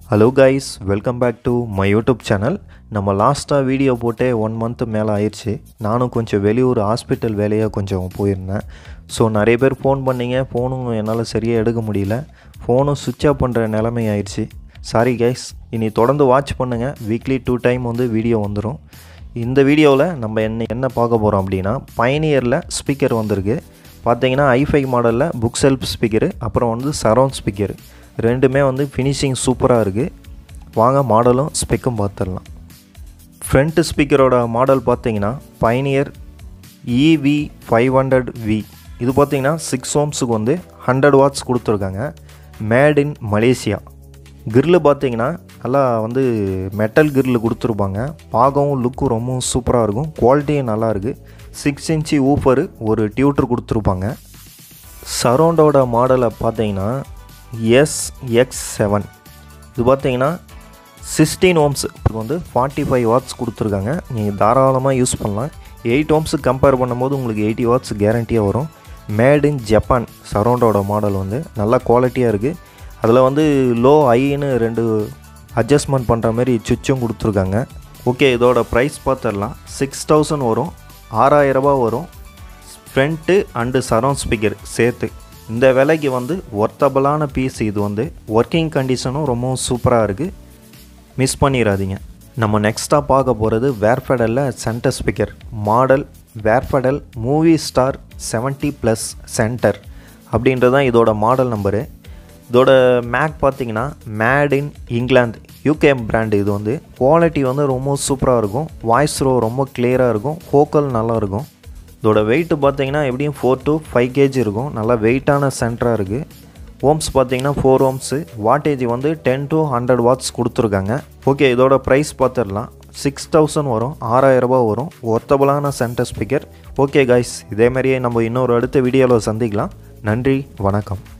hello guys welcome back to my YouTube channel நம்ம லாஸ்ட்டாக video போட்டே ஒன் மந்த் மேலே ஆயிடுச்சு நானும் கொஞ்சம் வெளியூர் ஹாஸ்பிட்டல் வேலையாக கொஞ்சம் போயிருந்தேன் ஸோ நிறைய பேர் ஃபோன் பண்ணீங்க ஃபோனும் என்னால் சரியாக எடுக்க முடியல ஃபோனும் சுவிட்ச் ஆஃப் பண்ணுற நிலைமை ஆயிடுச்சு சாரி கைஸ் இனி தொடர்ந்து வாட்ச் பண்ணுங்கள் வீக்லி டூ டைம் வந்து வீடியோ வந்துடும் இந்த வீடியோவில் நம்ம என்ன என்ன பார்க்க போகிறோம் அப்படின்னா பயனியரில் ஸ்பீக்கர் வந்திருக்கு பார்த்தீங்கன்னா ஐஃபை மாடலில் புக் செல்ஃப் ஸ்பீக்கரு அப்புறம் வந்து சரௌண்ட் ஸ்பீக்கரு ரெண்டுமே வந்து ஃபினிஷிங் சூப்பராக இருக்குது வாங்க மாடலும் ஸ்பெக்கும் பார்த்துடலாம் ஃப்ரண்ட் ஸ்பீக்கரோட மாடல் பார்த்தீங்கன்னா Pioneer EV five hundred V இது பார்த்தீங்கன்னா சிக்ஸ் ஓம்ஸுக்கு வந்து ஹண்ட்ரட் வாட்ஸ் கொடுத்துருக்காங்க மேட் இன் மலேசியா கிரில்லு பார்த்தீங்கன்னா நல்லா வந்து மெட்டல் கிரில் கொடுத்துருப்பாங்க பார்க்கவும் லுக்கும் ரொம்பவும் சூப்பராக இருக்கும் குவாலிட்டியும் நல்லா இருக்குது சிக்ஸ் இன்ச்சு ஊஃபரு ஒரு டியூட்டர் கொடுத்துருப்பாங்க சரௌண்டோட மாடலை பார்த்தீங்கன்னா எஸ் எக்ஸ் செவன் இது பார்த்தீங்கன்னா சிக்ஸ்டீன் ஓம்ஸ் இது வந்து ஃபார்ட்டி ஃபைவ் வாட்ஸ் கொடுத்துருக்காங்க நீங்கள் தாராளமாக யூஸ் பண்ணலாம் எயிட் ஓம்ஸுக்கு கம்பேர் பண்ணும்போது உங்களுக்கு எயிட்டி வாட்ஸ் கேரண்டியாக வரும் மேட் இன் ஜப்பான் சரௌண்டோட மாடல் வந்து நல்லா குவாலிட்டியாக இருக்குது அதில் வந்து லோ ஹைன்னு ரெண்டு அட்ஜஸ்ட்மெண்ட் பண்ணுற மாதிரி சுவிட்சும் கொடுத்துருக்காங்க ஓகே இதோட ப்ரைஸ் பார்த்துடலாம் சிக்ஸ் தௌசண்ட் வரும் ஆறாயிரரூபா வரும் ஃப்ரண்ட்டு அண்டு சரௌண்ட் ஸ்பீக்கர் சேர்த்து இந்த விலைக்கு வந்து ஒர்த்தபிளான பீஸ் இது வந்து ஒர்க்கிங் கண்டிஷனும் ரொம்பவும் சூப்பராக இருக்குது மிஸ் பண்ணிடாதீங்க நம்ம நெக்ஸ்ட்டாக பார்க்க போகிறது வேர்ஃபெடலில் centre speaker model Wharfedale Movie Star seventy plus centre அப்படின்றது தான் இதோட மாடல் நம்பரு இதோட மேக் பார்த்தீங்கன்னா made in England UK brand இது வந்து குவாலிட்டி வந்து ரொம்ப சூப்பராக இருக்கும் வாய்ஸ் ரோ ரொம்ப கிளியராக இருக்கும் ஹோக்கல் நல்லா இருக்கும் இதோட வெயிட் பார்த்தீங்கன்னா எப்படியும் ஃபோர் டு ஃபைவ் கேஜி இருக்கும் நல்லா வெயிட்டான சென்டராக இருக்குது ஓம்ஸ் பார்த்தீங்கன்னா ஃபோர் ஓம்ஸு வாட்டேஜ் வந்து டென் டு ஹண்ட்ரட் வாட்ஸ் கொடுத்துருக்காங்க ஓகே இதோட ப்ரைஸ் பார்த்துடலாம் சிக்ஸ் தௌசண்ட் வரும் ஆறாயிரரூபா வரும் ஒர்த்தபுளான சென்டர் ஸ்பீக்கர் ஓகே கைஸ் இதே மாதிரியே நம்ம இன்னொரு அடுத்த வீடியோவில் சந்திக்கலாம் நன்றி வணக்கம்